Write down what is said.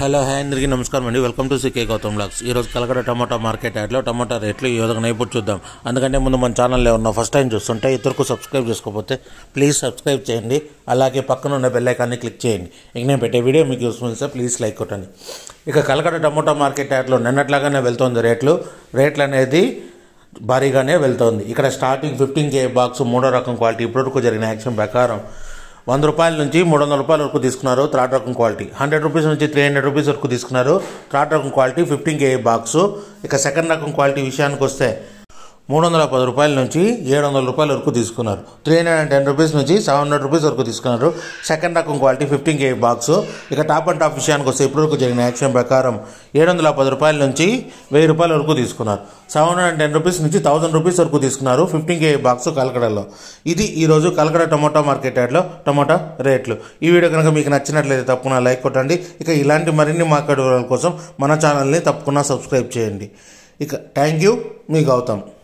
hello hi అందరికీ నమస్కారం అండి welcome to C K Gautam blogs ఈరోజు కలకడ టమాటా మార్కెట్ యాడ్లో టమాటా రేట్లు ఈ విధంగా ఇప్పుడు చూద్దాం అందుకంటే ముందు మన ఛానల్లో ఉన్న ఫస్ట్ టైం చూస్తుంటే ఇద్దరుకు సబ్స్క్రైబ్ చేసుకోకపోతే ప్లీజ్ సబ్స్క్రైబ్ చేయండి అలాగే పక్కన ఉన్న బెల్ ఐకాన్ని క్లిక్ చేయండి ఇక నేను పెట్టే వీడియో మీకు యూస్ఫుల్ ఇస్తే ప్లీజ్ లైక్ కొట్టండి ఇక కలకడ టమాటా మార్కెట్ యాడ్లో నిన్నట్లాగానే వెళ్తుంది రేట్లు రేట్లు అనేది భారీగానే వెళ్తోంది ఇక్కడ స్టార్టింగ్ ఫిఫ్టీన్ కే బాక్స్ మూడో రకం క్వాలిటీ ఇప్పటివరకు జరిగిన యాక్షన్ ప్రకారం వంద రూపాయల నుంచి మూడు వందల రూపాయల వరకు తీసుకున్నారు థర్డ్ రకం క్వాలిటీ హండ్రెడ్ రూపీస్ నుంచి త్రీ హండ్రెడ్ రూపీస్ వరకు తీసుకున్నారు థర్డ్ రకం క్వాలిటీ ఫిఫ్టీన్ కే బాక్స్ ఇక సెకండ్ రకం క్వాలిటీ విషయానికి వస్తే మూడు వందల పది రూపాయల నుంచి ఏడు వందల రూపాయల వరకు తీసుకున్నారు three hundred and ten rupees నుంచి సెవెన్ హండ్రెడ్ రూపీస్ వరకు తీసుకున్నారు సెకండ్ రకం క్వాలిటీ ఫిఫ్టీన్ కే బాక్స్ ఇక టాప్ అండ్ టాప్ విషయానికి వస్తే ఇప్పటివరకు జరిగిన యాక్షన్ ప్రకారం ఏడు వందల పది రూపాయల నుంచి వెయ్యి రూపాయల వరకు తీసుకున్నారు seven hundred and ten rupees నుంచి థౌసండ్ రూపీస్ వరకు తీసుకున్నారు ఫిఫ్టీన్ కే బాక్స్ కలకడలో ఇది ఈరోజు కలకడ టమోటా మార్కెట్ యార్డ్లో టమోటా రేట్లు ఈ వీడియో కనుక మీకు నచ్చినట్లయితే తప్పకుండా లైక్ కొట్టండి ఇక ఇలాంటి మరిన్ని మార్కెట్ వివరాల కోసం మన ఛానల్ని తప్పకుండా సబ్స్క్రైబ్ చేయండి ఇక థ్యాంక్ యూ మీ గౌతమ్